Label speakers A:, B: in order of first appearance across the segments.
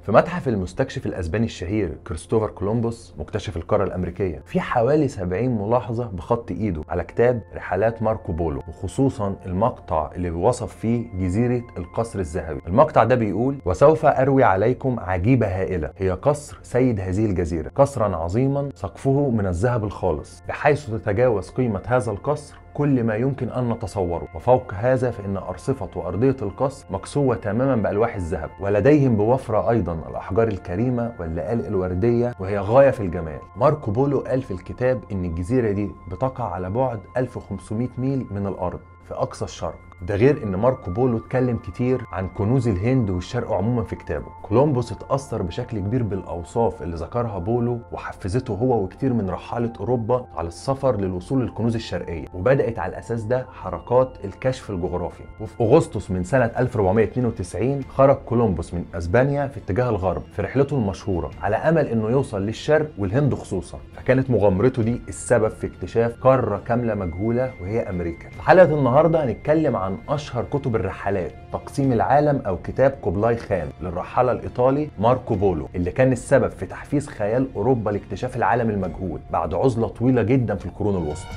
A: في متحف المستكشف الاسباني الشهير كريستوفر كولومبوس مكتشف القاره الامريكيه في حوالي 70 ملاحظه بخط ايده على كتاب رحلات ماركو بولو وخصوصا المقطع اللي بيوصف فيه جزيره القصر الذهبي المقطع ده بيقول وسوف اروي عليكم عجيبه هائله هي قصر سيد هذه الجزيره قصرا عظيما سقفه من الذهب الخالص بحيث تتجاوز قيمه هذا القصر كل ما يمكن أن نتصوره وفوق هذا فإن أرصفة وأرضية القصر مكسوة تماما بألواح الذهب ولديهم بوفرة أيضا الأحجار الكريمة واللآلئ الوردية وهي غاية في الجمال ماركو بولو قال في الكتاب إن الجزيرة دي بتقع على بعد 1500 ميل من الأرض في أقصى الشرق ده غير ان ماركو بولو اتكلم كتير عن كنوز الهند والشرق عموما في كتابه كولومبوس اتأثر بشكل كبير بالأوصاف اللي ذكرها بولو وحفزته هو وكتير من رحالة أوروبا على السفر للوصول للكنوز الشرقية وبدأت على الأساس ده حركات الكشف الجغرافي وفي أغسطس من سنة 1492 خرج كولومبوس من أسبانيا في اتجاه الغرب في رحلته المشهورة على أمل إنه يوصل للشرق والهند خصوصا فكانت مغامرته دي السبب في اكتشاف قارة كاملة مجهولة وهي أمريكا في حلقة النهاردة هنتكلم عن أشهر كتب الرحلات تقسيم العالم أو كتاب كوبلاي خان للرحالة الإيطالي ماركو بولو اللي كان السبب في تحفيز خيال أوروبا لاكتشاف العالم المجهول بعد عزلة طويلة جدا في القرون الوسطى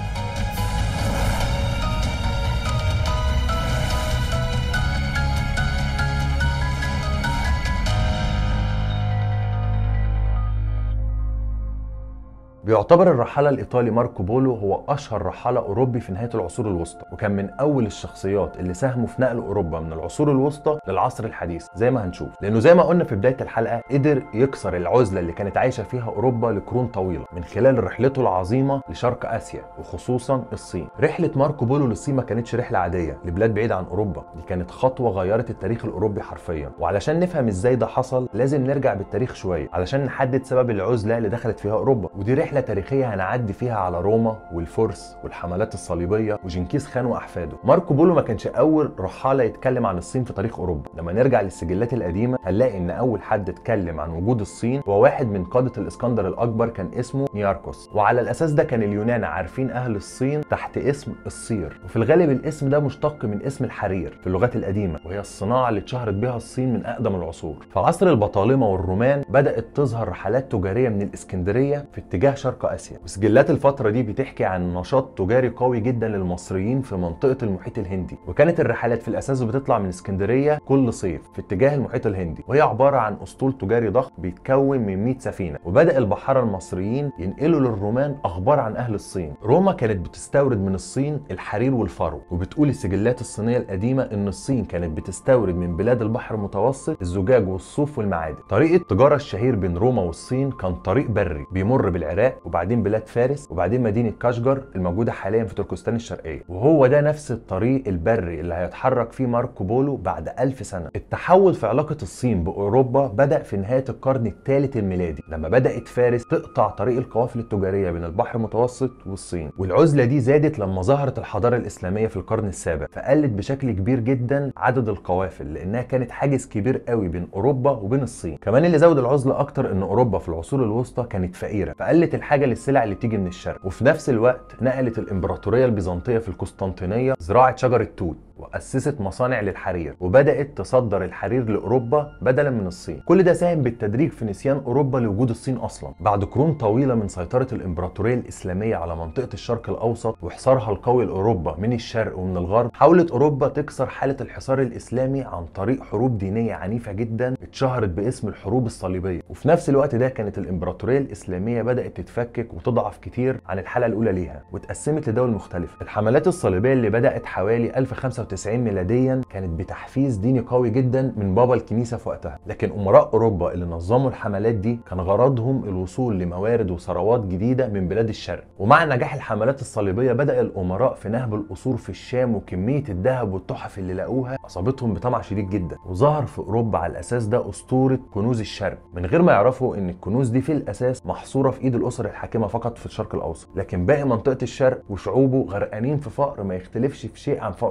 A: بيعتبر الرحالة الإيطالي ماركو بولو هو أشهر رحالة أوروبي في نهاية العصور الوسطى وكان من أول الشخصيات اللي ساهموا في نقل أوروبا من العصور الوسطى للعصر الحديث زي ما هنشوف لأنه زي ما قلنا في بداية الحلقة قدر يكسر العزلة اللي كانت عايشة فيها أوروبا لقرون طويلة من خلال رحلته العظيمة لشرق آسيا وخصوصا الصين رحلة ماركو بولو للصين ما كانتش رحلة عادية لبلاد بعيدة عن أوروبا دي كانت خطوة غيرت التاريخ الأوروبي حرفيا وعلشان نفهم إزاي ده حصل لازم نرجع بالتاريخ شوية علشان نحدد سبب العزلة اللي دخلت فيها أوروبا ودي رحلة تاريخية هنعدي هنعدي فيها على روما والفرس والحملات الصليبيه وجنكيز خان واحفاده ماركو بولو ما كانش اول رحاله يتكلم عن الصين في تاريخ اوروبا لما نرجع للسجلات القديمه هنلاقي ان اول حد اتكلم عن وجود الصين هو واحد من قاده الاسكندر الاكبر كان اسمه نياركوس وعلى الاساس ده كان اليونان عارفين اهل الصين تحت اسم الصير وفي الغالب الاسم ده مشتق من اسم الحرير في اللغات القديمه وهي الصناعه اللي اتشهرت بها الصين من اقدم العصور في عصر البطالمه والرومان بدات تظهر رحلات تجاريه من الاسكندريه في اتجاه شرق اسيا وسجلات الفتره دي بتحكي عن نشاط تجاري قوي جدا للمصريين في منطقه المحيط الهندي وكانت الرحلات في الاساس بتطلع من اسكندريه كل صيف في اتجاه المحيط الهندي وهي عباره عن اسطول تجاري ضخم بيتكون من 100 سفينه وبدا البحاره المصريين ينقلوا للرومان اخبار عن اهل الصين روما كانت بتستورد من الصين الحرير والفرو وبتقول السجلات الصينيه القديمه ان الصين كانت بتستورد من بلاد البحر المتوسط الزجاج والصوف والمعادن طريق التجاره الشهير بين روما والصين كان طريق بري بيمر بالعراق وبعدين بلاد فارس وبعدين مدينه كاشجر الموجوده حاليا في تركستان الشرقيه وهو ده نفس الطريق البري اللي هيتحرك فيه ماركو بولو بعد ألف سنه التحول في علاقه الصين باوروبا بدا في نهايه القرن الثالث الميلادي لما بدات فارس تقطع طريق القوافل التجاريه بين البحر المتوسط والصين والعزله دي زادت لما ظهرت الحضاره الاسلاميه في القرن السابع فقلت بشكل كبير جدا عدد القوافل لانها كانت حاجز كبير قوي بين اوروبا وبين الصين كمان اللي زود العزله اكتر ان اوروبا في العصور الوسطى كانت فقيره فقلت الحاجه للسلع اللي بتيجي من الشرق وفي نفس الوقت نقلت الامبراطوريه البيزنطيه في القسطنطينيه زراعه شجر التوت وأسست مصانع للحرير وبدأت تصدر الحرير لأوروبا بدلا من الصين كل ده ساهم بالتدريج في نسيان أوروبا لوجود الصين أصلا بعد قرون طويلة من سيطرة الإمبراطورية الإسلامية على منطقة الشرق الأوسط وحصارها القوي لأوروبا من الشرق ومن الغرب حاولت أوروبا تكسر حالة الحصار الإسلامي عن طريق حروب دينية عنيفة جدا اتشهرت باسم الحروب الصليبية وفي نفس الوقت ده كانت الإمبراطورية الإسلامية بدأت تتفكك وتضعف كتير عن الحالة الأولى ليها واتقسمت لدول مختلفة الحملات الصليبية اللي بدأت حوالي 1095 ميلاديا كانت بتحفيز ديني قوي جدا من بابا الكنيسه في وقتها لكن امراء اوروبا اللي نظموا الحملات دي كان غرضهم الوصول لموارد وثروات جديده من بلاد الشرق ومع نجاح الحملات الصليبيه بدا الامراء في نهب القصور في الشام وكميه الذهب والتحف اللي لقوها اصابتهم بطمع شديد جدا وظهر في اوروبا على الاساس ده اسطوره كنوز الشرق من غير ما يعرفوا ان الكنوز دي في الاساس محصوره في ايد الاسر الحاكمه فقط في الشرق الاوسط لكن باقي منطقه الشرق وشعوبه غرقانين في فقر ما يختلفش في شيء عن فقر اوروبا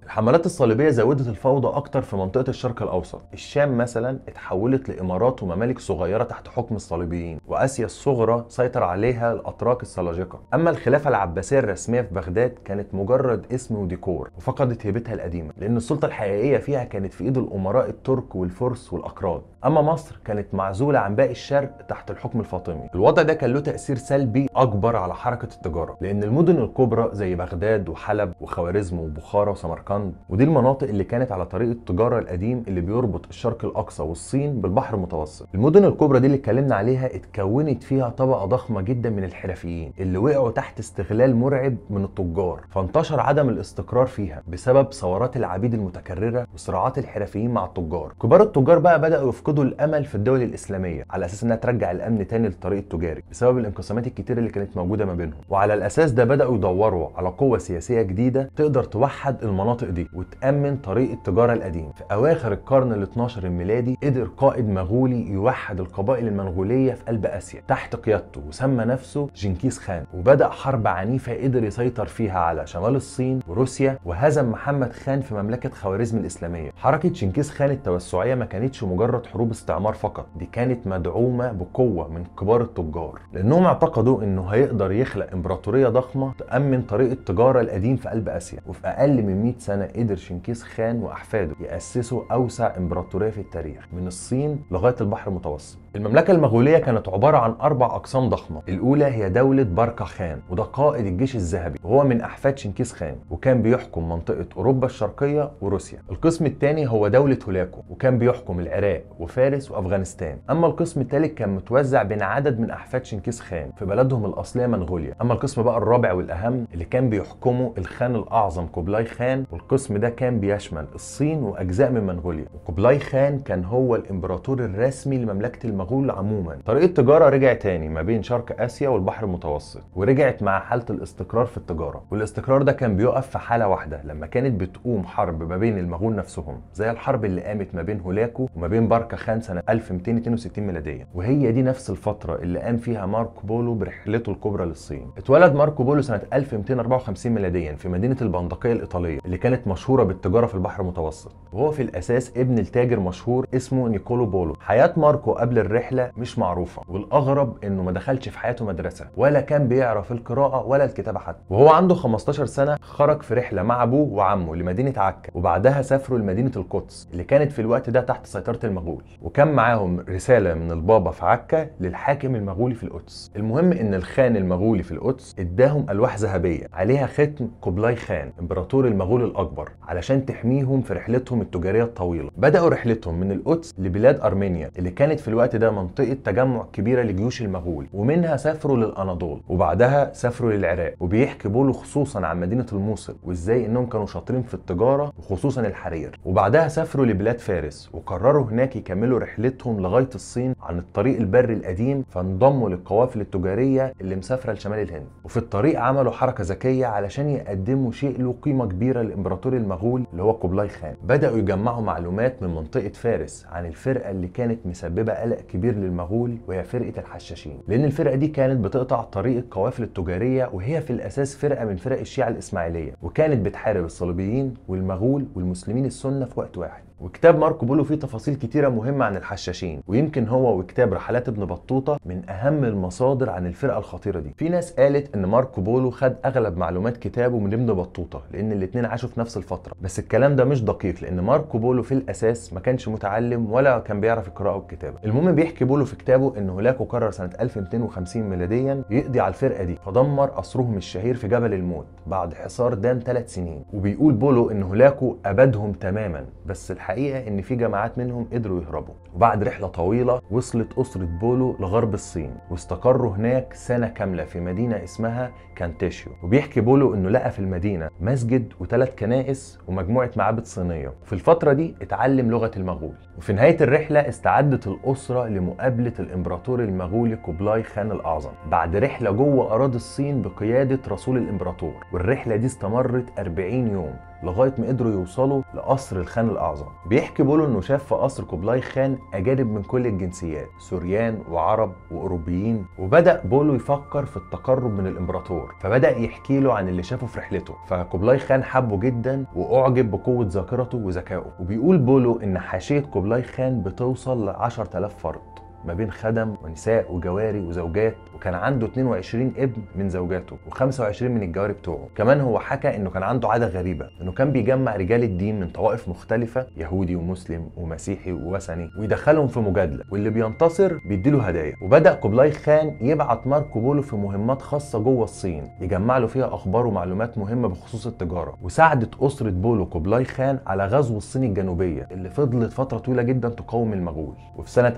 A: الحملات الصليبيه زودت الفوضى اكتر في منطقه الشرق الاوسط الشام مثلا اتحولت لامارات وممالك صغيره تحت حكم الصليبيين واسيا الصغرى سيطر عليها الاتراك السلاجقه اما الخلافه العباسيه الرسميه في بغداد كانت مجرد اسم وديكور وفقدت هيبتها القديمه لان السلطه الحقيقيه فيها كانت في ايد الامراء الترك والفرس والاكراد اما مصر كانت معزوله عن باقي الشرق تحت الحكم الفاطمي الوضع ده كان له تاثير سلبي اكبر على حركه التجاره لان المدن الكبرى زي بغداد وحلب وخوارزم وبخارى وسمرقند ودي المناطق اللي كانت على طريق التجاره القديم اللي بيربط الشرق الاقصى والصين بالبحر المتوسط المدن الكبرى دي اللي اتكلمنا عليها اتكونت فيها طبقه ضخمه جدا من الحرفيين اللي وقعوا تحت استغلال مرعب من التجار فانتشر عدم الاستقرار فيها بسبب ثورات العبيد المتكرره وصراعات الحرفيين مع التجار كبار التجار بقى بداوا يفقدوا الامل في الدول الاسلاميه على اساس انها ترجع الامن تاني للطريق التجاري بسبب الانقسامات الكتيره اللي كانت موجوده ما بينهم وعلى الاساس ده بداوا يدوروا على قوه سياسيه جديده تقدر توحد المناطق دي وتامن طريق التجاره القديم في اواخر القرن ال 12 الميلادي قدر قائد مغولي يوحد القبائل المنغوليه في قلب اسيا تحت قيادته وسمى نفسه جنكيز خان وبدا حرب عنيفه قدر يسيطر فيها على شمال الصين وروسيا وهزم محمد خان في مملكه خوارزم الاسلاميه حركه جنكيز خان التوسعيه ما كانتش مجرد حروب استعمار فقط دي كانت مدعومه بقوه من كبار التجار لانهم اعتقدوا انه هيقدر يخلق امبراطوريه ضخمه تامن طريق التجاره القديم في قلب اسيا وفي اقل من 100 سنه قدر شنكيز خان واحفاده ياسسوا اوسع امبراطوريه في التاريخ من الصين لغايه البحر المتوسط المملكة المغولية كانت عبارة عن أربع أقسام ضخمة، الأولى هي دولة باركا خان وده قائد الجيش الذهبي وهو من أحفاد شنكيز خان وكان بيحكم منطقة أوروبا الشرقية وروسيا. القسم الثاني هو دولة هولاكو وكان بيحكم العراق وفارس وأفغانستان. أما القسم الثالث كان متوزع بين عدد من أحفاد شنكيز خان في بلدهم الأصلية منغوليا. أما القسم بقى الرابع والأهم اللي كان بيحكمه الخان الأعظم كوبلاي خان والقسم ده كان بيشمل الصين وأجزاء من منغوليا. وكوبلاي خان كان هو الإمبراطور الرسمي لمملكة المغول عموما طريق التجاره رجع تاني ما بين شرق اسيا والبحر المتوسط ورجعت مع حاله الاستقرار في التجاره والاستقرار ده كان بيقف في حاله واحده لما كانت بتقوم حرب ما بين المغول نفسهم زي الحرب اللي قامت ما بين هولاكو وما بين باركا خان سنه 1262 ميلاديه وهي دي نفس الفتره اللي قام فيها ماركو بولو برحلته الكبرى للصين اتولد ماركو بولو سنه 1254 ميلاديا في مدينه البندقيه الايطاليه اللي كانت مشهوره بالتجاره في البحر المتوسط وهو في الاساس ابن التاجر مشهور اسمه نيكولو بولو حياه ماركو قبل الرحله مش معروفه والاغرب انه ما دخلش في حياته مدرسه ولا كان بيعرف القراءه ولا الكتابه حتى وهو عنده 15 سنه خرج في رحله مع ابوه وعمه لمدينه عكا وبعدها سافروا لمدينه القدس اللي كانت في الوقت ده تحت سيطره المغول وكان معاهم رساله من البابا في عكا للحاكم المغولي في القدس المهم ان الخان المغولي في القدس اداهم الواح ذهبيه عليها ختم قبلاي خان امبراطور المغول الاكبر علشان تحميهم في رحلتهم التجاريه الطويله بداوا رحلتهم من القدس لبلاد ارمينيا اللي كانت في الوقت ده منطقه تجمع كبيره لجيوش المغول ومنها سافروا للاناضول وبعدها سافروا للعراق وبيحكي بولو خصوصا عن مدينه الموصل وازاي انهم كانوا شاطرين في التجاره وخصوصا الحرير وبعدها سافروا لبلاد فارس وقرروا هناك يكملوا رحلتهم لغايه الصين عن الطريق البري القديم فانضموا للقوافل التجاريه اللي مسافره لشمال الهند وفي الطريق عملوا حركه ذكيه علشان يقدموا شيء له قيمه كبيره للامبراطور المغول اللي هو قبلاي خان بداوا يجمعوا معلومات من منطقه فارس عن الفرقه اللي كانت مسببه قلق كبير للمغول وهي فرقه الحشاشين لان الفرقه دي كانت بتقطع طريق القوافل التجاريه وهي في الاساس فرقه من فرق الشيعه الاسماعيليه وكانت بتحارب الصليبيين والمغول والمسلمين السنه في وقت واحد وكتاب ماركو بولو فيه تفاصيل كتيرة مهمة عن الحشاشين ويمكن هو وكتاب رحلات ابن بطوطة من أهم المصادر عن الفرقة الخطيرة دي في ناس قالت إن ماركو بولو خد أغلب معلومات كتابه من ابن بطوطة لأن الاتنين عاشوا في نفس الفترة بس الكلام ده مش دقيق لأن ماركو بولو في الأساس ما كانش متعلم ولا كان بيعرف القراءة والكتابة المهم بيحكي بولو في كتابه إن هولاكو قرر سنة 1250 ميلاديا يقضي على الفرقة دي فدمر قصرهم الشهير في جبل الموت بعد حصار دام ثلاث سنين وبيقول بولو إن هولاكو أبدهم تماما بس الحقيقة إن في جماعات منهم قدروا يهربوا وبعد رحلة طويلة وصلت أسرة بولو لغرب الصين واستقروا هناك سنة كاملة في مدينة اسمها كانتيشيو وبيحكي بولو إنه لقى في المدينة مسجد وثلاث كنائس ومجموعة معابد صينية في الفترة دي اتعلم لغة المغول وفي نهاية الرحلة استعدت الأسرة لمقابلة الإمبراطور المغولي كوبلاي خان الأعظم بعد رحلة جوه أراضي الصين بقيادة رسول الإمبراطور والرحلة دي استمرت 40 يوم لغايه ما قدروا يوصلوا لقصر الخان الاعظم بيحكي بولو انه شاف في قصر كوبلاي خان اجانب من كل الجنسيات سوريان وعرب واوروبيين وبدا بولو يفكر في التقرب من الامبراطور فبدا يحكي له عن اللي شافه في رحلته فكوبلاي خان حبه جدا واعجب بقوه ذاكرته وذكائه وبيقول بولو ان حاشيه كوبلاي خان بتوصل ل 10000 فرد ما بين خدم ونساء وجواري وزوجات وكان عنده 22 ابن من زوجاته و25 من الجواري بتوعه كمان هو حكى انه كان عنده عاده غريبه انه كان بيجمع رجال الدين من طوائف مختلفه يهودي ومسلم ومسيحي ووثني ويدخلهم في مجادله واللي بينتصر بيديله هدايا وبدا كوبلاي خان يبعت ماركو بولو في مهمات خاصه جوه الصين يجمع له فيها اخبار ومعلومات مهمه بخصوص التجاره وساعدت اسره بولو كوبلاي خان على غزو الصين الجنوبيه اللي فضلت فتره طويله جدا تقاوم المغول وفي سنه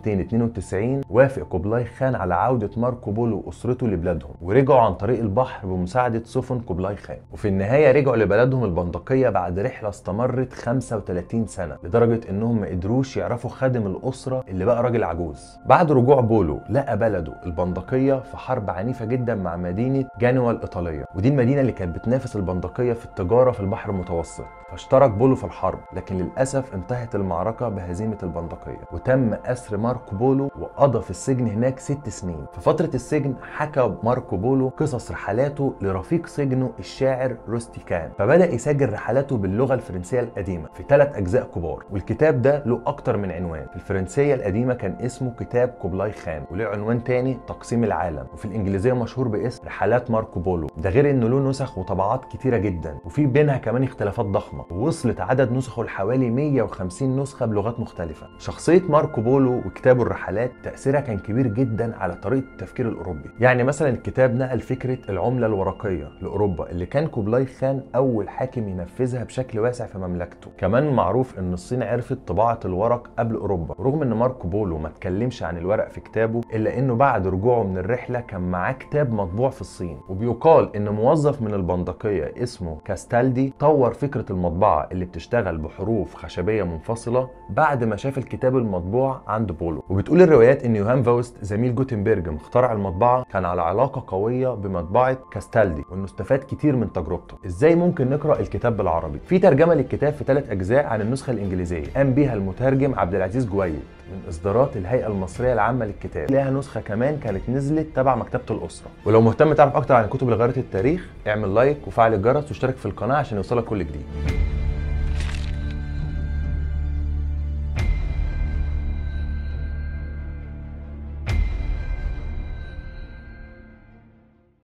A: 1292 وافق كوبلاي خان على عوده ماركو بولو واسرته لبلادهم ورجعوا عن طريق البحر بمساعده سفن كوبلاي خان وفي النهايه رجعوا لبلدهم البندقيه بعد رحله استمرت 35 سنه لدرجه انهم ما قدروش يعرفوا خادم الاسره اللي بقى راجل عجوز بعد رجوع بولو لقى بلده البندقيه في حرب عنيفه جدا مع مدينه جانوا الايطاليه ودي المدينه اللي كانت بتنافس البندقيه في التجاره في البحر المتوسط فاشترك بولو في الحرب لكن للاسف انتهت المعركه بهزيمه البندقيه وتم اسر ماركو بولو وقضى في السجن هناك ست سنين في فتره السجن حكى ماركو بولو قصص رحلاته لرفيق سجنه الشاعر روستيكان فبدا يسجل رحلاته باللغه الفرنسيه القديمه في ثلاث اجزاء كبار والكتاب ده له اكتر من عنوان في الفرنسيه القديمه كان اسمه كتاب كوبلاي خان وله عنوان تاني تقسيم العالم وفي الانجليزيه مشهور باسم رحلات ماركو بولو ده غير انه له نسخ وطبعات كتيره جدا وفي بينها كمان اختلافات ضخمه ووصلت عدد نسخه لحوالي 150 نسخه بلغات مختلفه شخصيه ماركو بولو وكتابه الرحلات تاثيرها كان كبير جدا على طريقه التفكير الاوروبي يعني مثلا الكتاب نقل فكره العمله الورقيه لاوروبا اللي كان كوبلاي خان اول حاكم ينفذها بشكل واسع في مملكته كمان معروف ان الصين عرفت طباعه الورق قبل اوروبا رغم ان ماركو بولو ما اتكلمش عن الورق في كتابه الا انه بعد رجوعه من الرحله كان معاه كتاب مطبوع في الصين وبيقال ان موظف من البندقيه اسمه كاستالدي طور فكره المطبعه اللي بتشتغل بحروف خشبيه منفصله بعد ما شاف الكتاب المطبوع عند بولو وبتقول الروايات ان يوهان فاوست زميل جوتنبرج مخترع المطبعه كان على علاقه قويه بمطبعه كاستالدي وانه استفاد كتير من تجربته ازاي ممكن نقرا الكتاب بالعربي في ترجمه للكتاب في ثلاث اجزاء عن النسخه الانجليزيه قام بيها المترجم عبد العزيز جويد من اصدارات الهيئه المصريه العامه للكتاب لها نسخه كمان كانت نزلت تبع مكتبه الاسره ولو مهتم تعرف اكتر عن الكتب اللي غيرت التاريخ اعمل لايك وفعل الجرس واشترك في القناه عشان يوصلك كل جديد